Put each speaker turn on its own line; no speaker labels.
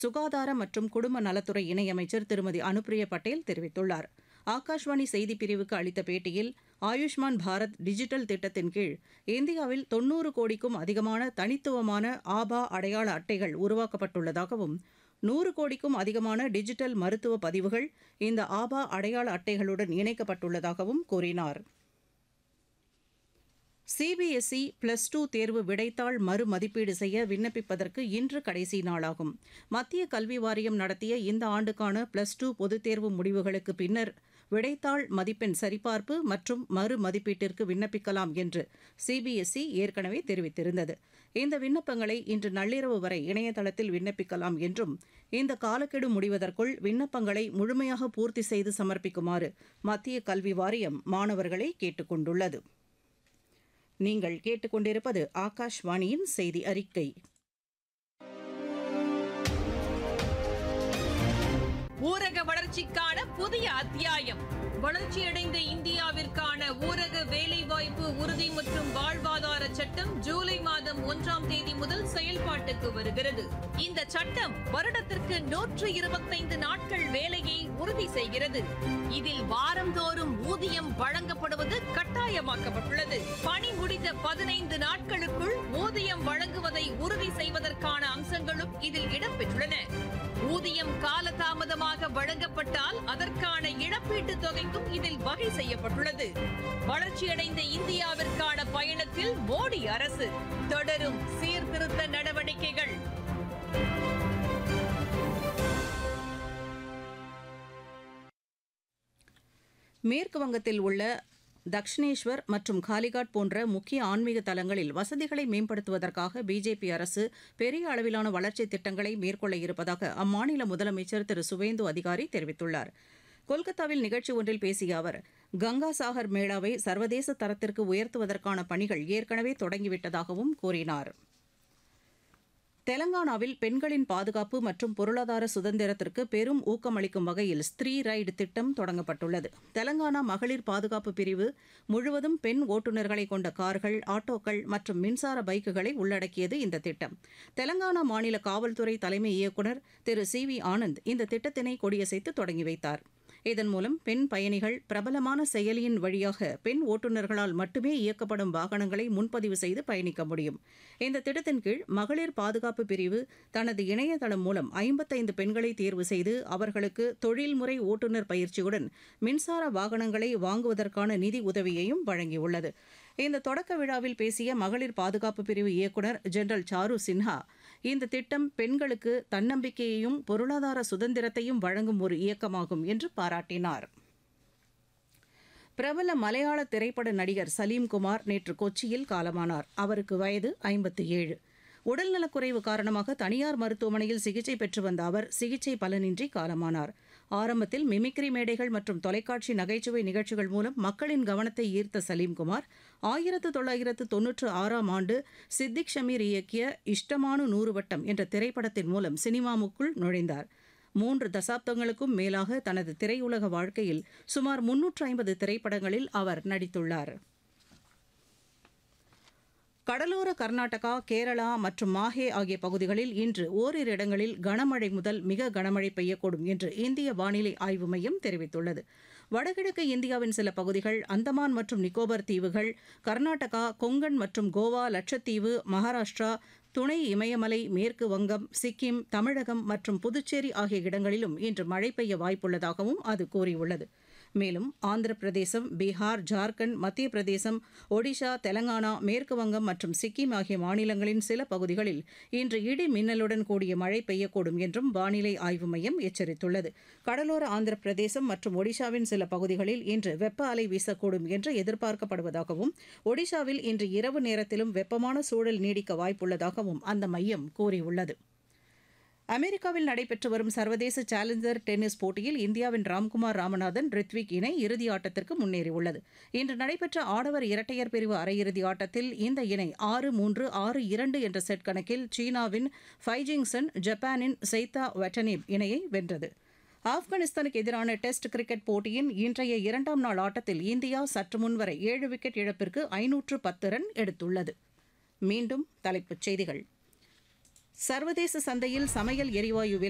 சுகாதார மற்றும் குடும்ப நலத்துறை இணையமைச்சர் திருமதி அனுப்பிரியா பட்டேல் தெரிவித்துள்ளார் ஆகாஷ்வாணி செய்திப் பிரிவுக்கு அளித்த பேட்டியில் ஆயுஷ்மான் பாரத் டிஜிட்டல் திட்டத்தின் கீழ் இந்தியாவில் தொன்னூறு கோடிக்கும் அதிகமான தனித்துவமான ஆபா அடையாள அட்டைகள் உருவாக்கப்பட்டுள்ளதாகவும் நூறு கோடிக்கும் அதிகமான டிஜிட்டல் மருத்துவ பதிவுகள் இந்த ஆபா அடையாள அட்டைகளுடன் இணைக்கப்பட்டுள்ளதாகவும் கூறினார் சிபிஎஸ்இ பிளஸ் டூ தேர்வு விடைத்தாள் மறுமதிப்பீடு செய்ய விண்ணப்பிப்பதற்கு இன்று கடைசி நாளாகும் மத்திய கல்வி வாரியம் நடத்திய இந்த ஆண்டுக்கான பிளஸ் டூ பொதுத் தேர்வு முடிவுகளுக்கு பின்னர் விடைத்தாள் மதிப்பெண் சரிபார்ப்பு மற்றும் மறு மதிப்பீட்டிற்கு விண்ணப்பிக்கலாம் என்று சிபிஎஸ்இ ஏற்கனவே தெரிவித்திருந்தது இந்த விண்ணப்பங்களை இன்று நள்ளிரவு வரை இணையதளத்தில் விண்ணப்பிக்கலாம் என்றும் இந்த காலக்கெடு முடிவதற்குள் விண்ணப்பங்களை முழுமையாக பூர்த்தி செய்து சமர்ப்பிக்குமாறு மத்திய கல்வி வாரியம் மாணவர்களை கேட்டுக் கொண்டுள்ளது நீங்கள் கேட்டுக்கொண்டிருப்பது ஆகாஷ்வாணியின் செய்தி அறிக்கை
ஊரக வளர்ச்சிக்கான புதிய அத்தியாயம் வளர்ச்சியடைந்த இந்தியாவிற்கான ஊரக வேலைவாய்ப்பு உறுதி மற்றும் வாழ்வாதார சட்டம் ஜூலை மாதம் ஒன்றாம் தேதி முதல் செயல்பாட்டுக்கு வருகிறது இந்த சட்டம் வருடத்திற்கு நூற்று இருபத்தைந்து நாட்கள் வேலையை உறுதி செய்கிறது இதில் வாரந்தோறும் ஊதியம் வழங்கப்படுவது கட்டாயமாக்கப்பட்டுள்ளது பணி முடிந்த பதினைந்து நாட்களுக்குள் ஊதியம் வழங்குவதை உறுதி செய்வதற்கான அம்சங்களும் இதில் இடம்பெற்றுள்ளன ஊதியம் காலதாமதமாக வழங்கப்பட்டால் அதற்கான இழப்பீட்டுத் தொகைக்கும் இதில் வகை செய்யப்பட்டுள்ளது வளர்ச்சியடைந்த இந்தியாவிற்கான பயணத்தில் மோடி அரசு தொடரும் சீர்திருத்த நடவடிக்கைகள்
மேற்கு வங்கத்தில் உள்ள தக்ஷிணேஸ்வர் மற்றும் காலிகாட் போன்ற முக்கிய ஆன்மீக தலங்களில் வசதிகளை மேம்படுத்துவதற்காக பிஜேபி அரசு பெரிய அளவிலான வளர்ச்சித் திட்டங்களை மேற்கொள்ள இருப்பதாக அம்மாநில முதலமைச்சர் திரு சுவேந்து அதிகாரி தெரிவித்துள்ளார் கொல்கத்தாவில் நிகழ்ச்சி ஒன்றில் பேசிய அவர் கங்கா சாகர் மேளாவை சர்வதேச தரத்திற்கு உயர்த்துவதற்கான பணிகள் ஏற்கனவே தொடங்கிவிட்டதாகவும் கூறினார் தெலங்கானாவில் பெண்களின் பாதுகாப்பு மற்றும் பொருளாதார சுதந்திரத்திற்கு பெரும் ஊக்கமளிக்கும் வகையில் ஸ்திரீ ரைடு திட்டம் தொடங்கப்பட்டுள்ளது தெலங்கானா மகளிர் பாதுகாப்பு பிரிவு முழுவதும் பெண் ஓட்டுநர்களை கொண்ட கார்கள் ஆட்டோக்கள் மற்றும் மின்சார பைக்குகளை உள்ளடக்கியது இந்த திட்டம் தெலங்கானா மாநில காவல்துறை தலைமை இயக்குநர் திரு சி வி ஆனந்த் இந்த திட்டத்தினை கொடியசைத்து தொடங்கி வைத்தார் இதன் மூலம் பெண் பயணிகள் பிரபலமான செயலியின் வழியாக பெண் ஓட்டுநர்களால் மட்டுமே இயக்கப்படும் வாகனங்களை முன்பதிவு செய்து பயணிக்க முடியும் இந்த திட்டத்தின் கீழ் மகளிர் பாதுகாப்பு பிரிவு தனது இணையதளம் மூலம் ஐம்பத்தைந்து பெண்களை தேர்வு செய்து அவர்களுக்கு தொழில்முறை ஓட்டுநர் பயிற்சியுடன் மின்சார வாகனங்களை வாங்குவதற்கான நிதி உதவியையும் வழங்கியுள்ளது இந்த தொடக்க விழாவில் பேசிய மகளிர் பாதுகாப்பு பிரிவு இயக்குநர் ஜெனரல் சாரு சின்ஹா இந்த திட்டம் பெண்களுக்கு தன்னம்பிக்கையையும் பொருளாதார சுதந்திரத்தையும் வழங்கும் ஒரு இயக்கமாகும் என்று பாராட்டினார் பிரபல மலையாள திரைப்பட நடிகர் சலீம்குமார் நேற்று கொச்சியில் காலமானார் அவருக்கு வயது ஐம்பத்தி ஏழு உடல்நலக்குறைவு காரணமாக தனியார் மருத்துவமனையில் சிகிச்சை பெற்று வந்த அவர் சிகிச்சை பலனின்றி காலமானார் ஆரம்பத்தில் மிமிக்ரி மேடைகள் மற்றும் தொலைக்காட்சி நகைச்சுவை நிகழ்ச்சிகள் மூலம் மக்களின் கவனத்தை ஈர்த்த சலீம்குமார் ஆயிரத்து தொள்ளாயிரத்து தொன்னூற்று ஆறாம் ஆண்டு சித்திக் ஷமீர் இயக்கிய இஷ்டமானு நூறு வட்டம் என்ற திரைப்படத்தின் மூலம் சினிமாவுக்குள் நுழைந்தார் மூன்று தசாப்தங்களுக்கும் மேலாக தனது திரையுலக வாழ்க்கையில் சுமார் முன்னூற்று ஐம்பது திரைப்படங்களில் அவர் நடித்துள்ளார் கடலோர கர்நாடகா கேரளா மற்றும் மாஹே ஆகிய பகுதிகளில் இன்று ஓரிரு இடங்களில் கனமழை முதல் மிக கனமழை பெய்யக்கூடும் என்று இந்திய வானிலை ஆய்வு மையம் தெரிவித்துள்ளது வடகிழக்கு இந்தியாவின் சில பகுதிகள் அந்தமான் மற்றும் நிக்கோபர் தீவுகள் கர்நாடகா கொங்கன் மற்றும் கோவா லட்சத்தீவு மகாராஷ்டிரா துணை இமயமலை மேற்கு வங்கம் சிக்கிம் தமிழகம் மற்றும் புதுச்சேரி ஆகிய இடங்களிலும் இன்று மழை பெய்ய வாய்ப்புள்ளதாகவும் அது கூறியுள்ளது மேலும் ஆந்திர பிரதேசம் பீகார் ஜார்க்கண்ட் மத்திய பிரதேசம் ஒடிஷா தெலங்கானா மேற்கு வங்கம் மற்றும் சிக்கிம் ஆகிய மாநிலங்களின் சில பகுதிகளில் இன்று இடி மின்னலுடன் கூடிய மழை பெய்யக்கூடும் என்றும் வானிலை ஆய்வு மையம் எச்சரித்துள்ளது கடலோர ஆந்திர பிரதேசம் மற்றும் ஒடிஷாவின் சில பகுதிகளில் இன்று வெப்ப அலை வீசக்கூடும் என்று எதிர்பார்க்கப்படுவதாகவும் ஒடிஷாவில் இன்று இரவு நேரத்திலும் வெப்பமான சூழல் நீடிக்க வாய்ப்புள்ளதாகவும் அந்த மையம் கூறியுள்ளது அமெரிக்காவில் நடைபெற்று வரும் சர்வதேச சேலஞ்சர் டென்னிஸ் போட்டியில் இந்தியாவின் ராம்குமார் ராமநாதன் ரித்விக் இணை இறுதி ஆட்டத்திற்கு முன்னேறியுள்ளது இன்று நடைபெற்ற ஆடவர் இரட்டையர் பிரிவு அரையிறுதி ஆட்டத்தில் இந்த இணை ஆறு மூன்று ஆறு இரண்டு என்ற செட் கணக்கில் சீனாவின் ஃபைஜிங்சன் ஜப்பானின் செய்தா வெட்டனிப் இணையை வென்றது ஆப்கானிஸ்தானுக்கு எதிரான டெஸ்ட் கிரிக்கெட் போட்டியின் இன்றைய இரண்டாம் நாள் ஆட்டத்தில் இந்தியா சற்று முன்வரை ஏழு விக்கெட் இழப்பிற்கு ஐநூற்று பத்து ரன் எடுத்துள்ளது மீண்டும் தலைப்புச் செய்திகள் சர்வதேச சந்தையில் சமையல் எரிவாயு விலை